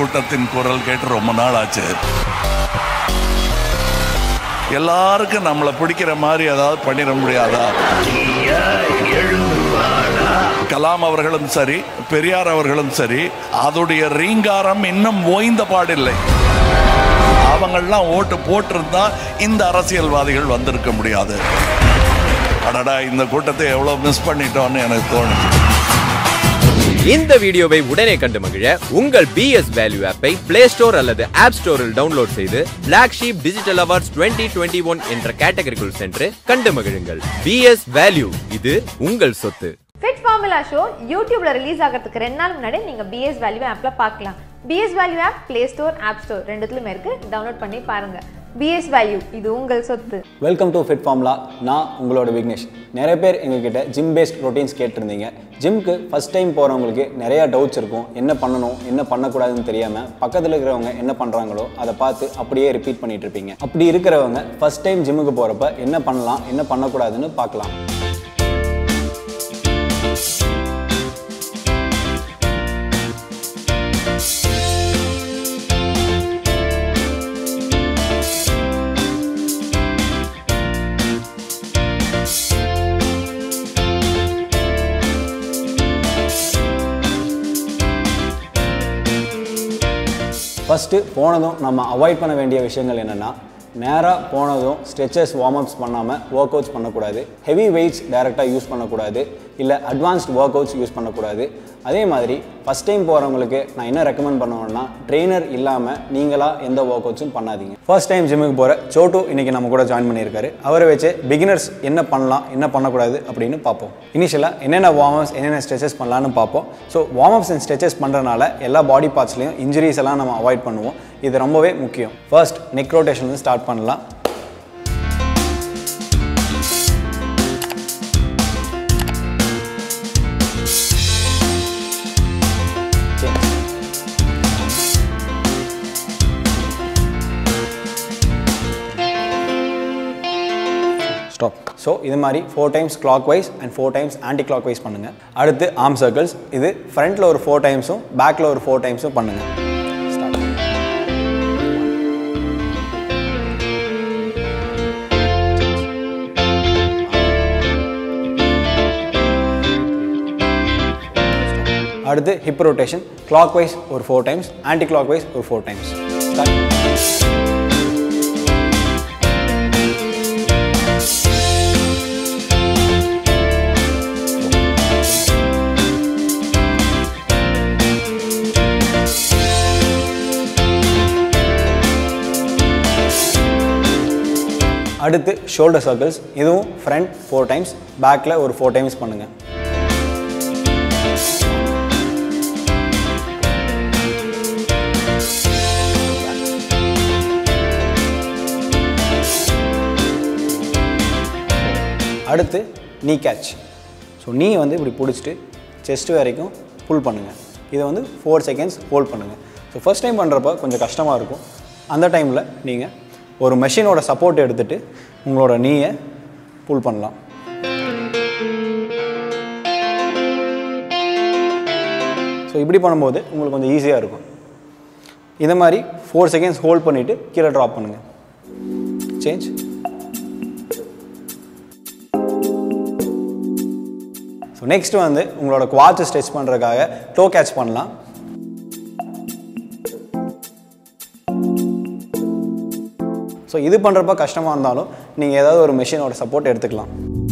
கூட்டத்தின் குரல் கேட்டு ரொம்ப நாள் ஆச்சு எல்லாருக்கும் நம்மளை பிடிக்கிற மாதிரி ஏதாவது பண்ணிட முடியாதா கலாம் அவர்களும் சரி பெரியார் அவர்களும் சரி அதோடைய ரீங்காரம் இன்னும் ஓய்ந்த பாடில்லை அவங்கெல்லாம் ஓட்டு போட்டிருந்தா இந்த அரசியல்வாதிகள் வந்திருக்க முடியாது அடடா இந்த கூட்டத்தை எவ்வளோ மிஸ் பண்ணிட்டோம்னு எனக்கு தோணுது இந்த வீடியோவை உடனே கண்டு மகிழ உங்கள் பிஎஸ் வேல்யூ ஆப்பை பிளே ஸ்டோர் அல்லது ஆப் ஸ்டோரில் டவுன்லோட் செய்து Black Sheep digital awards 2021 one என்ற கேட்டகரிக்குள் சென்று கண்டு மகிழுங்கள் பிஎஸ் வேல்யூ இது உங்கள் சொத்து ஃபிட் ஃபார்முலா ஷோ யூடியூப்ல ரிலீஸ் ஆகிறதுக்கு ரெண்டு நாள் முன்னாடி நீங்க பிஎஸ் வேல்யூ ஆப்ல பார்க்கலாம் BS value app Play Store App Store ரெண்டுத்துலயுமே இருக்கு டவுன்லோட் பண்ணி பாருங்க பிஎஸ் வேல்யூ இது உங்கள் சொத்து வெல்கம் டு ஃபிட் ஃபார்ம்லா நான் உங்களோட விக்னேஷ் நிறைய பேர் எங்ககிட்ட ஜிம் பேஸ்ட் ரொட்டீன்ஸ் கேட்டிருந்தீங்க ஜிம்க்கு ஃபஸ்ட் டைம் போகிறவங்களுக்கு நிறைய டவுட்ஸ் இருக்கும் என்ன பண்ணணும் என்ன பண்ணக்கூடாதுன்னு தெரியாமல் பக்கத்தில் இருக்கிறவங்க என்ன பண்ணுறாங்களோ அதை பார்த்து அப்படியே ரிப்பீட் பண்ணிட்டு இருப்பீங்க அப்படி இருக்கிறவங்க ஃபஸ்ட் டைம் ஜிம்முக்கு போகிறப்ப என்ன பண்ணலாம் என்ன பண்ணக்கூடாதுன்னு பார்க்கலாம் ஃபஸ்ட்டு போனதும் நம்ம அவாய்ட் பண்ண வேண்டிய விஷயங்கள் என்னென்னா நேராக போனதும் ஸ்ட்ரெச்சஸ் வார்ம் அப்ஸ் பண்ணாமல் ஒர்க் அவுட்ஸ் பண்ணக்கூடாது ஹெவி வெயிட்ஸ் டைரெக்டாக யூஸ் பண்ணக்கூடாது இல்லை அட்வான்ஸ்ட் ஒர்க் அவுட்ஸ் யூஸ் பண்ணக்கூடாது அதே மாதிரி ஃபஸ்ட் டைம் போகிறவங்களுக்கு நான் என்ன ரெக்கமெண்ட் பண்ணுவேன்னா ட்ரெயினர் இல்லாமல் நீங்களாக எந்த ஒர்க் அவுட்ஸும் பண்ணாதீங்க ஃபர்ஸ்ட் டைம் ஜிம்முக்கு போகிற சோட்டு இன்றைக்கி நம்ம கூட ஜாயின் பண்ணியிருக்காரு அவரை வச்சு பிகினர்ஸ் என்ன பண்ணலாம் என்ன பண்ணக்கூடாது அப்படின்னு பார்ப்போம் இனிஷியலாக என்னென்ன வார்ம் அப்ஸ் என்னென்ன ஸ்ட்ரெச்சஸ் பண்ணலான்னு பார்ப்போம் so warm ups and stretches பண்ணுறதுனால எல்லா பாடி பார்ட்ஸ்லையும் இன்ஜுரிஸ் எல்லாம் நம்ம அவாய்ட் பண்ணுவோம் இது ரொம்பவே முக்கியம் ஃபர்ஸ்ட் நெக் ரோட்டேஷன் வந்து ஸ்டார்ட் பண்ணலாம் ஸ்டாப் ஸோ இது மாதிரி four times clockwise and four times anticlockwise பண்ணுங்கள் அடுத்து ஆர்ம் சர்க்கிள்ஸ் இது ஃப்ரண்ட்டில் ஒரு ஃபோர் டைம்ஸும் பேக்கில் ஒரு ஃபோர் டைம்ஸும் பண்ணுங்கள் ஸ்டார்ட் அடுத்து ஹிப் ரொட்டேஷன் கிளாக் வைஸ் ஒரு four times clock wise ஒரு ஃபோர் டைம்ஸ் ஸ்டார்ட் அடுத்து ஷோல்டர் சர்க்கிள்ஸ் இதுவும் ஃப்ரண்ட் ஃபோர் டைம்ஸ் பேக்கில் ஒரு ஃபோர் டைம்ஸ் பண்ணுங்கள் அடுத்து நீ கேட்ச் ஸோ நீ வந்து இப்படி பிடிச்சிட்டு செஸ்ட் வரைக்கும் புல் பண்ணுங்கள் இதை வந்து ஃபோர் செகண்ட்ஸ் ஹோல்ட் பண்ணுங்கள் ஸோ ஃபர்ஸ்ட் டைம் பண்ணுறப்ப கொஞ்சம் கஷ்டமாக இருக்கும் அந்த டைமில் நீங்கள் ஒரு மெஷினோட சப்போர்ட் எடுத்துகிட்டு உங்களோட நீயை புல் பண்ணலாம் ஸோ இப்படி பண்ணும்போது உங்களுக்கு கொஞ்சம் ஈஸியாக இருக்கும் இதை மாதிரி ஃபோர் செகண்ட்ஸ் ஹோல்ட் பண்ணிவிட்டு கீழே ட்ராப் பண்ணுங்கள் சேஞ்ச் ஸோ நெக்ஸ்ட் வந்து உங்களோட குவாட்ச் ஸ்ட்ரெச் பண்ணுறதுக்காக டோ கேட்ச் பண்ணலாம் ஸோ இது பண்ணுறப்ப கஷ்டமாக இருந்தாலும் நீங்கள் ஏதாவது ஒரு மிஷினோட சப்போர்ட் எடுத்துக்கலாம்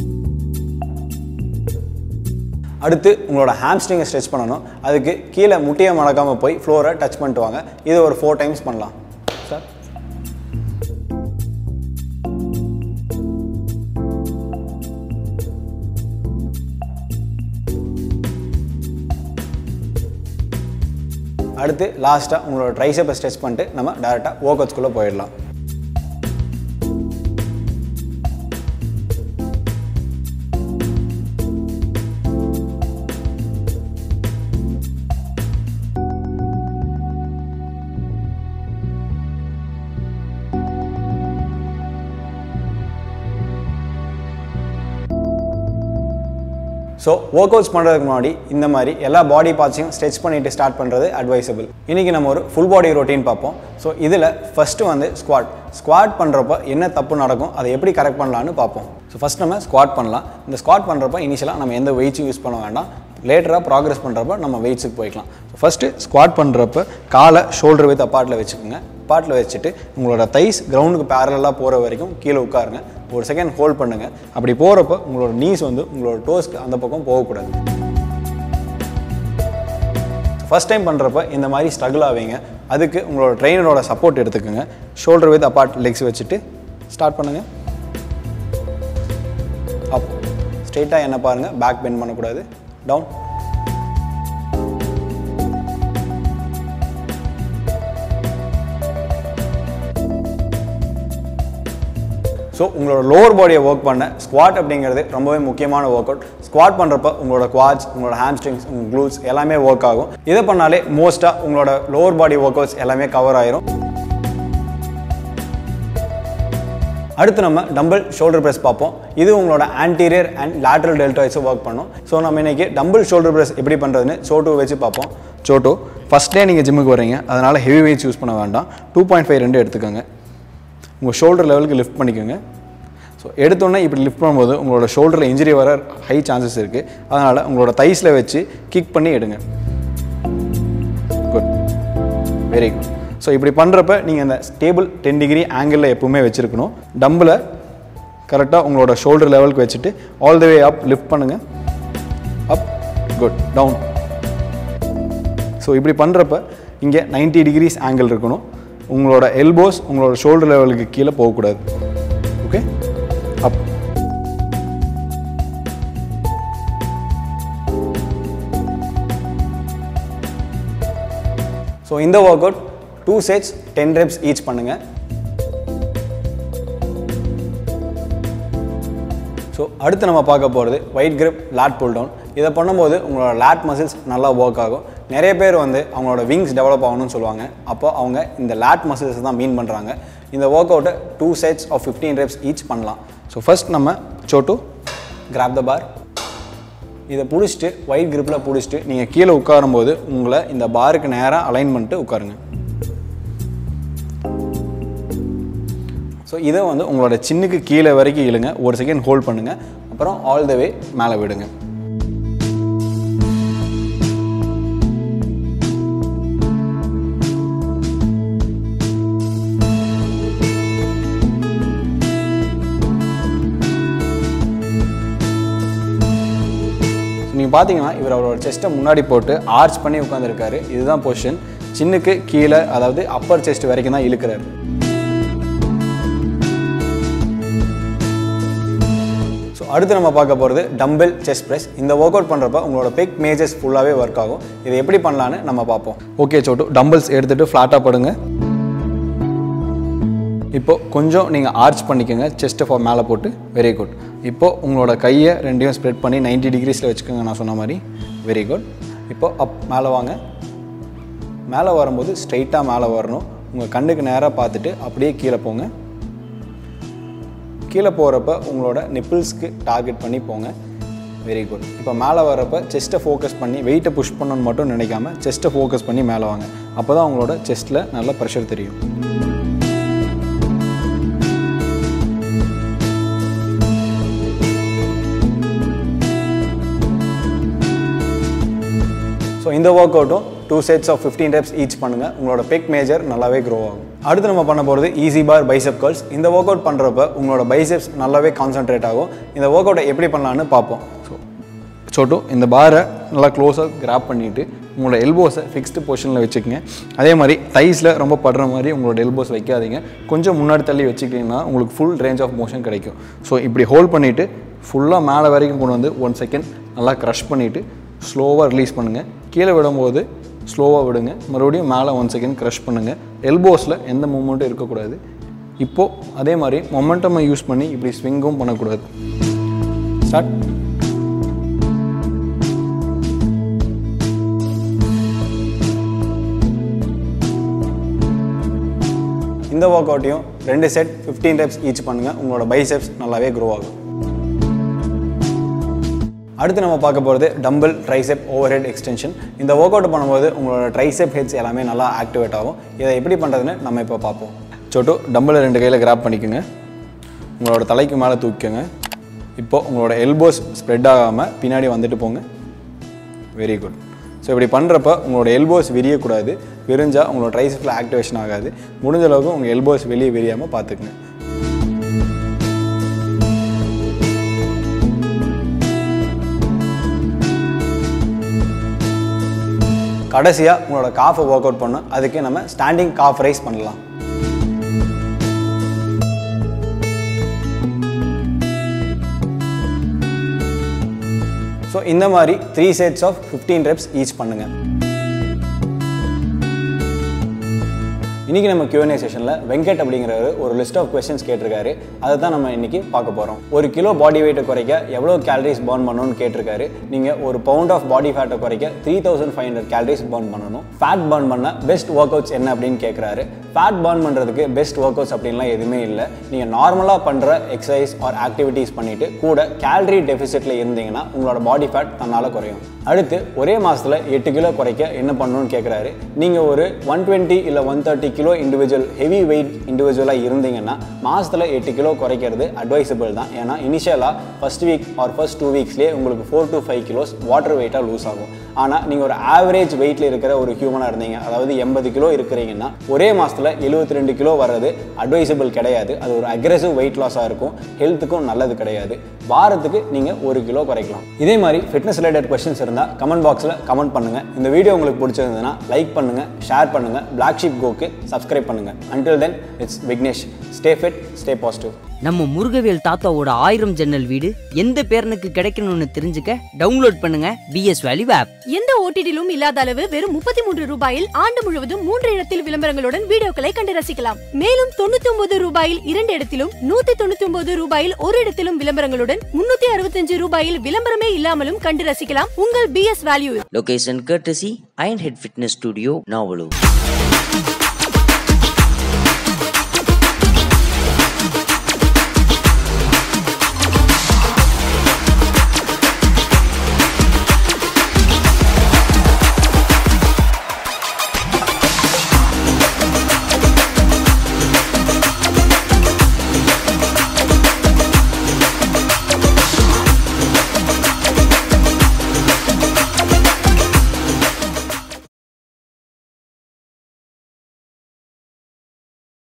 அடுத்து உங்களோட ஹாம்ஸ்ட்ரிங்கை ஸ்ட்ரெச் பண்ணணும் அதுக்கு கீழே முட்டியை மடக்காமல் போய் ஃப்ளோரை டச் பண்ணிட்டு வாங்க இது ஒரு ஃபோர் டைம்ஸ் பண்ணலாம் சார் அடுத்து லாஸ்ட்டாக உங்களோட ட்ரைசப்பை ஸ்ட்ரெச் பண்ணிட்டு நம்ம டேரெக்டாக ஒர்க் அவுட்ஸ்குள்ளே போயிடலாம் ஸோ ஒர்க் அவுட்ஸ் பண்ணுறதுக்கு முன்னாடி இந்த மாதிரி எல்லா பாடி பார்ட்ஸையும் ஸ்ட்ரெச் பண்ணிட்டு ஸ்டார்ட் பண்ணுறது அட்வைசபிள் இன்றைக்கி நம்ம ஒரு ஃபுல் பாடி ரொட்டீன் பார்ப்போம் ஸோ இதில் ஃபஸ்ட்டு வந்து ஸ்குவாட் ஸ்குவாட் பண்ணுறப்ப என்ன தப்பு நடக்கும் அதை எப்படி கரெக்ட் பண்ணலான்னு பார்ப்போம் ஸோ ஃபஸ்ட் நம்ம ஸ்குவாட் பண்ணலாம் இந்த ஸ்குவாட் பண்ணுறப்ப இனிஷியலாக நம்ம எந்த வெயிட்ஸும் யூஸ் பண்ண வேண்டாம் லேட்டராக ப்ராக்ரஸ் பண்ணுறப்ப நம்ம வெயிட்ஸுக்கு போய்க்கலாம் ஃபஸ்ட்டு ஸ்குவாட் பண்ணுறப்ப காலை ஷோல்டர் வித் அப்பார்ட்டில் வச்சுக்கோங்க அப்பார்ட்டில் வச்சுட்டு உங்களோட தைஸ் கிரவுண்டுக்கு பேரலாக போகிற வரைக்கும் கீழே உட்காருங்க ஒரு செகண்ட் ஹோல்ட் பண்ணுங்கள் அப்படி போகிறப்ப உங்களோட நீஸ் வந்து உங்களோட டோஸ்க்கு அந்த பக்கம் போகக்கூடாது ஃபஸ்ட் டைம் பண்ணுறப்ப இந்த மாதிரி ஸ்ட்ரகிள் ஆவீங்க அதுக்கு உங்களோட ட்ரெயினரோட சப்போர்ட் எடுத்துக்கோங்க ஷோல்டர் வித் அப்பார்ட் லெக்ஸ் வச்சுட்டு ஸ்டார்ட் பண்ணுங்கள் அப் ஸ்ட்ரெயிட்டாக என்ன பாருங்கள் பேக் பெண்ட் பண்ணக்கூடாது டவுன் ஸோ உங்களோட லோவர் பாடியை ஒர்க் பண்ண ஸ்குவாட் அப்படிங்கிறது ரொம்பவே முக்கியமான ஒர்க் அவுட் ஸ்குவாட் பண்ணுறப்ப உங்களோட குவாட்ஸ் உங்களோட ஹாம்ஸ்ட்ரிங்ஸ் உங்கள் க்ளூஸ் எல்லாமே ஒர்க் ஆகும் இதை பண்ணாலே மோஸ்ட்டாக உங்களோட லோவர் பாடி ஒர்க் அவுட்ஸ் எல்லாமே கவர் ஆயிரும் அடுத்து நம்ம டம்பிள் ஷோல்டர் பிரஸ் பார்ப்போம் இது உங்களோட ஆன்டீரியர் அண்ட் லேட்ரல் டெல்டாய்ஸும் ஒர்க் பண்ணும் ஸோ நம்ம இன்னைக்கு டம்பிள் ஷோல்டர் பிரஸ் எப்படி பண்ணுறதுன்னு சோட்டோ வச்சு பார்ப்போம் சோட்டோ ஃபஸ்ட்டே நீங்கள் ஜிம்முக்கு வரீங்க அதனால் ஹெவி வெயிட்ஸ் யூஸ் பண்ண வேண்டாம் டூ பாயிண்ட் ஃபைவ் ரெண்டு எடுத்துக்கோங்க உங்கள் ஷோல்டர் லெவலுக்கு லிஃப்ட் பண்ணிக்கோங்க ஸோ எடுத்தோன்னே இப்படி லிஃப்ட் பண்ணும்போது உங்களோட ஷோல்டரில் இன்ஜுரி வர ஹை சான்சஸ் இருக்குது அதனால் உங்களோட தைஸில் வச்சு கிக் பண்ணி எடுங்க குட் வெரி குட் ஸோ இப்படி பண்ணுறப்ப நீங்கள் அந்த ஸ்டேபிள் டென் டிகிரி ஆங்கிளில் எப்பவுமே வச்சுருக்கணும் டம்பில் கரெக்டாக உங்களோட ஷோல்டர் லெவலுக்கு வச்சுட்டு all the way up lift பண்ணுங்கள் அப் குட் டவுன் ஸோ இப்படி பண்ணுறப்ப இங்கே 90 டிகிரிஸ் ஆங்கிள் இருக்கணும் உங்களோட எல்போஸ் உங்களோட ஷோல்டர் லெவலுக்கு கீழே போகக்கூடாது ஓகே அப் ஸோ இந்த workout two sets ten reps each பண்ணுங்கள் ஸோ அடுத்து நம்ம பார்க்க போகிறது wide grip lat pull down இதை பண்ணும்போது உங்களோட lat மசில்ஸ் நல்லா ஒர்க் ஆகும் நிறைய பேர் வந்து அவங்களோட விங்ஸ் டெவலப் ஆகணும்னு சொல்லுவாங்க அப்போ அவங்க இந்த lat மசில்ஸ் தான் மீன் பண்ணுறாங்க இந்த ஒர்க் அவுட்டை two sets of fifteen reps each பண்ணலாம் ஸோ ஃபர்ஸ்ட் நம்ம சோட்டு கிராப் த பார் இதை பிடிச்சிட்டு ஒயிட் கிரிப்பில் பிடிச்சிட்டு நீங்கள் கீழே உட்காரும்போது உங்களை இந்த பாருக்கு நேராக அலைன் பண்ணிட்டு உட்காருங்க ஸோ இதை வந்து உங்களோட சின்னுக்கு கீழே வரைக்கும் இழுங்க ஒரு செகண்ட் ஹோல்ட் பண்ணுங்கள் அப்புறம் ஆல் த வே மேலே விடுங்க நீங்கள் பார்த்தீங்கன்னா இவர் அவரோட செஸ்ட்டை முன்னாடி போட்டு ஆர்ச் பண்ணி உட்காந்துருக்காரு இதுதான் பொசிஷன் சின்னுக்கு கீழே அதாவது அப்பர் செஸ்ட் வரைக்கும் தான் இழுக்கிறாரு ஸோ அடுத்து நம்ம பார்க்க போகிறது டம்பிள் செஸ்ட் ப்ரெஸ் இந்த ஒர்க் அவுட் பண்ணுறப்ப உங்களோட பெக் மேஜஸ் ஃபுல்லாகவே ஒர்க் ஆகும் இது எப்படி பண்ணலான்னு நம்ம பார்ப்போம் ஓகே சோட்டு டம்பிள்ஸ் எடுத்துகிட்டு ஃப்ளாட்டாக படுங்க இப்போ கொஞ்சம் நீங்கள் ஆர்ச் பண்ணிக்கோங்க செஸ்ட்டை ஃபார் மேலே போட்டு வெரி குட் இப்போ உங்களோட கையை ரெண்டையும் ஸ்ப்ரெட் பண்ணி 90 டிகிரிஸில் வச்சுக்கோங்க நான் சொன்ன மாதிரி வெரி குட் இப்போ அப் மேலே வாங்க மேலே வரும்போது ஸ்ட்ரைட்டாக மேலே வரணும் உங்கள் கண்ணுக்கு நேராக பார்த்துட்டு அப்படியே கீழே போங்க கீழே போகிறப்ப உங்களோட நிப்பிள்ஸ்க்கு டார்கெட் பண்ணி போங்க வெரி குட் இப்போ மேலே வரப்போ செஸ்ட்டை ஃபோக்கஸ் பண்ணி வெயிட்டை புஷ் பண்ணணும்னு மட்டும் நினைக்காம செஸ்ட்டை ஃபோக்கஸ் பண்ணி மேலே வாங்க அப்போ தான் உங்களோட செஸ்ட்டில் நல்ல ப்ரெஷர் தெரியும் ஸோ இந்த ஒர்க் அவுட்டும் two sets of fifteen reps each பண்ணுங்கள் உங்களோட பெக் மேஜர் நல்லாவே க்ரோ ஆகும் அடுத்து நம்ம பண்ண போகிறது ஈஸி பார் பைசெப் கர்ல்ஸ் இந்த ஒர்க் அவுட் பண்ணுறப்ப உங்களோட பைசெப்ஸ் நல்லாவே கான்சென்ட்ரேட் ஆகும் இந்த ஒர்க் அவுட்டை எப்படி பண்ணலான்னு பார்ப்போம் ஸோ சோட்டு இந்த பாரை நல்லா க்ளோஸாக கிராப் பண்ணிவிட்டு உங்களோட எல்போஸை ஃபிக்ஸ்டு பொசிஷனில் வச்சுக்கோங்க அதே மாதிரி தைஸில் ரொம்ப படுற மாதிரி உங்களோட எல்போஸ் வைக்காதீங்க கொஞ்சம் முன்னாடி தள்ளி வச்சுக்கிட்டிங்கன்னா உங்களுக்கு ஃபுல் ரேஞ்ச் ஆஃப் மோஷன் கிடைக்கும் ஸோ இப்படி ஹோல்ட் பண்ணிவிட்டு ஃபுல்லாக மேலே வரைக்கும் கொண்டு வந்து ஒன் செகண்ட் நல்லா க்ரஷ் பண்ணிவிட்டு ஸ்லோவாக ரிலீஸ் பண்ணுங்கள் கீழே விடும்போது ஸ்லோவாக விடுங்க மறுபடியும் மேலே ஒன் செகண்ட் க்ரஷ் பண்ணுங்கள் எல்போஸில் எந்த மூமெண்ட்டும் இருக்கக்கூடாது இப்போது அதே மாதிரி மொமெண்டமை யூஸ் பண்ணி இப்படி ஸ்விங்கும் பண்ணக்கூடாது ஸ்டார்ட் இந்த ஒர்க் அவுட்டையும் ரெண்டு செட் ஃபிஃப்டீன் ரெப்ஸ் ஈச் பண்ணுங்கள் உங்களோட பைசெப்ஸ் நல்லாவே க்ரோ ஆகும் அடுத்து நம்ம பார்க்க போகிறது dumbbell tricep overhead extension இந்த ஒர்க் அவுட் பண்ணும்போது உங்களோட ட்ரைசெப் ஹெட்ஸ் எல்லாமே நல்லா ஆக்டிவேட் ஆகும் இதை எப்படி பண்ணுறதுன்னு நம்ம இப்போ பார்ப்போம் சொட்டு டம்பிளை ரெண்டு கையில் கிராப் பண்ணிக்கோங்க உங்களோட தலைக்கு மேலே தூக்கிக்கோங்க இப்போது உங்களோட எல்போஸ் ஸ்ப்ரெட் ஆகாமல் பின்னாடி வந்துட்டு போங்க வெரி குட் ஸோ இப்படி பண்ணுறப்ப உங்களோட எல்போஸ் விரியக்கூடாது விரிஞ்சால் உங்களோட ட்ரைசெப்பில் ஆக்டிவேஷன் ஆகாது முடிஞ்ச அளவுக்கு உங்கள் எல்போஸ் வெளியே விரியாமல் பார்த்துக்குங்க கடைசியாக உங்களோட காஃபை ஒர்க் அவுட் பண்ணணும் அதுக்கு நம்ம ஸ்டாண்டிங் காஃப் ரைஸ் பண்ணலாம் ஸோ இந்த மாதிரி three sets of fifteen reps each பண்ணுங்கள் இன்றைக்கி நம்ம Q&A செஷனில் வெங்கட் அப்படிங்கிறவர் ஒரு லிஸ்ட் ஆஃப் கொஸ்டின்ஸ் கேட்டிருக்காரு அதை தான் நம்ம இன்றைக்கி பார்க்க போகிறோம் ஒரு கிலோ பாடி வெயிட்டை குறைக்க எவ்வளோ கேலரிஸ் பர்ன் பண்ணணும்னு கேட்டிருக்காரு நீங்கள் ஒரு பவுண்ட் ஆஃப் பாடி ஃபேட்டை குறைக்க three thousand five hundred calories burn பண்ணணும் ஃபேட் பர்ன் பண்ண பெஸ்ட் ஒர்க் அவுட்ஸ் என்ன அப்படின்னு கேட்குறாரு ஃபேட் பர்ன் பண்ணுறதுக்கு பெஸ்ட் ஒர்க் அவுட்ஸ் அப்படின்லாம் எதுவுமே இல்லை நீங்கள் நார்மலாக பண்ணுற எக்ஸசைஸ் ஆர் ஆக்டிவிட்டீஸ் பண்ணிவிட்டு கூட கேலரி டெபிசிட்டில் இருந்தீங்கன்னா உங்களோட பாடி ஃபேட் தன்னால் குறையும் அடுத்து ஒரே மாதத்தில் எட்டு கிலோ குறைக்க என்ன பண்ணணும்னு கேட்குறாரு நீங்கள் ஒரு ஒன் டுவெண்ட்டி இல்லை one thirty kilo individual heavy weight இண்டிவிஜுவலாக இருந்தீங்கன்னா மாதத்தில் எட்டு கிலோ குறைக்கிறது அட்வைசபிள் தான் ஏன்னா இனிஷியலாக first week or first two வீக்ஸ்லேயே உங்களுக்கு four to five kilos water வெயிட்டாக லூஸ் ஆகும் ஆனால் நீங்கள் ஒரு ஆவரேஜ் வெயிட்டில் இருக்கிற ஒரு ஹியூமனாக இருந்தீங்க அதாவது எண்பது கிலோ இருக்கிறீங்கன்னா ஒரே மாதத்தில் எழுபத்தி ரெண்டு கிலோ வர்றது அட்வைசபிள் கிடையாது அது ஒரு அக்ரெசிவ் வெயிட் லாஸாக இருக்கும் ஹெல்த்துக்கும் நல்லது கிடையாது வாரத்துக்கு நீங்கள் ஒரு கிலோ குறைக்கலாம் இதே மாதிரி ஃபிட்னஸ் ரிலேட்டட் கொஸ்டின்ஸ் இருந்தால் கமெண்ட் பாக்ஸில் கமெண்ட் பண்ணுங்கள் இந்த வீடியோ உங்களுக்கு பிடிச்சிருந்ததுன்னா லைக் பண்ணுங்கள் ஷேர் பண்ணுங்கள் பிளாக் ஷீப் கோக்கு சப்ஸ்கிரைப் பண்ணுங்கள் until then it's Vignesh stay fit stay positive நம்ம முருகவேல் தாத்தாவோட ஆயிரம் ஜன்னல் வீடு எந்த பேரனுக்கு கிடைக்கணும்னு தெரிஞ்சுக்க டவுன்லோட் பண்ணுங்க பிஎஸ் வேல்யூ ஆப் எந்த ஓடிடிலும் இல்லாத அளவு வெறும் முப்பத்தி மூன்று ரூபாயில் ஆண்டு முழுவதும் மூன்று இடத்தில் விளம்பரங்களுடன் வீடியோக்களை கண்டு ரசிக்கலாம் மேலும் தொண்ணூத்தி ஒன்பது ரூபாயில் இரண்டு இடத்திலும் நூத்தி தொண்ணூத்தி ஒன்பது ரூபாயில் ஒரு இடத்திலும் விளம்பரங்களுடன் முன்னூத்தி அறுபத்தஞ்சு ரூபாயில் விளம்பரமே இல்லாமலும் கண்டு ரசிக்கலாம் உங்கள் BS value Location courtesy Ironhead Fitness Studio, Navalu.